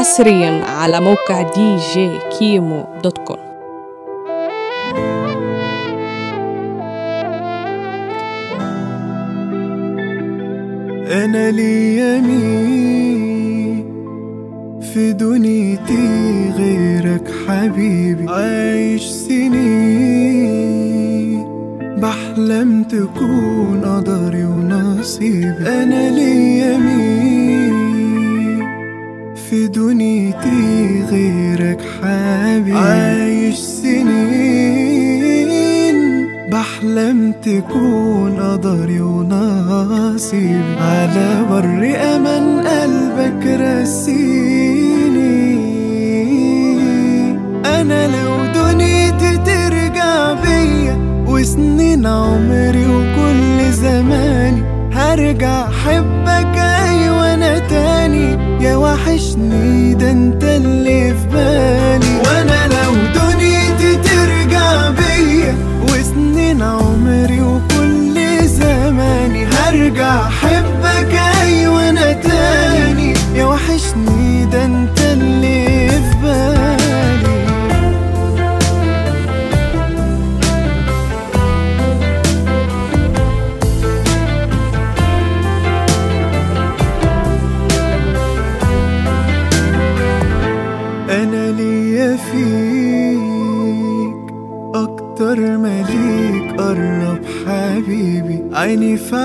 حصريا على موقع دي جي كيمو دوت كوم أنا لي يمين في دنيتي غيرك حبيبي عايش سنين بحلم تكون قدري ونصيبي أنا لي يمين في دنيتي غيرك حبيبي عايش سنين بحلم تكون قدري ونصيبي على بر أمل قلبك رسيني أنا لو دنيتي ترجع بيا وسنين عمري وكل زماني هرجع أحبك أيوة أنا تاني يا وحشني ده انت اللي في بالي وانا لو دنيتي ترجع بيا وسنين عمري وكل زماني هرجع احبك ايوه انا تاني يا وحشني ده انت اللي في بالي انا ليا فيك اكتر ما ليك قرب حبيبي عيني في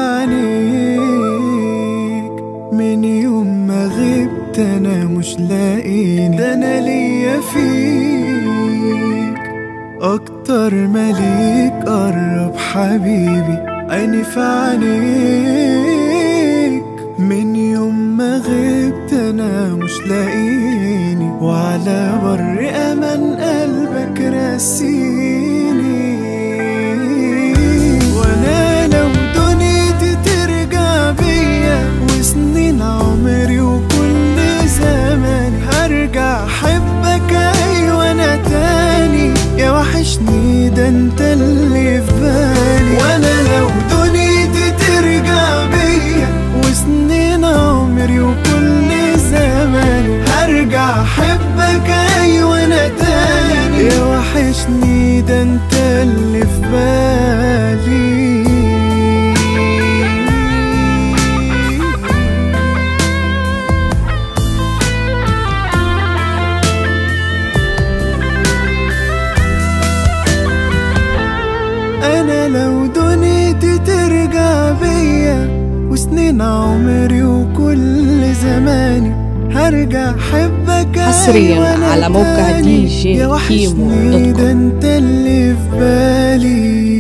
عينيك من يوم ما غبت انا مش لاقيني ده انا ليا فيك اكتر ما ليك قرب حبيبي عيني في عينيك من يوم ما غبت انا مش لاقيني وعلى بر امان قلبك راسيني وانا لو دنيتي ترجع بيا وسنين عمري وكل زمان هرجع احبك ايوه انا تاني يا وحشني ده انت اللي في بالي وانا لو دنيتي ترجع بيا وسنين عمري وكل زمان هرجع احبك ايوه انا تاني يا وحشني ده انت اللي في بالي انا لو دنيتي ترجع بيا وسنين عمري وكل زماني هرجع احبك حصرياً أيوة أنا على موقع تاني. دي جي يا كيمو وحشني دوت كوم. ده انت اللي في بالي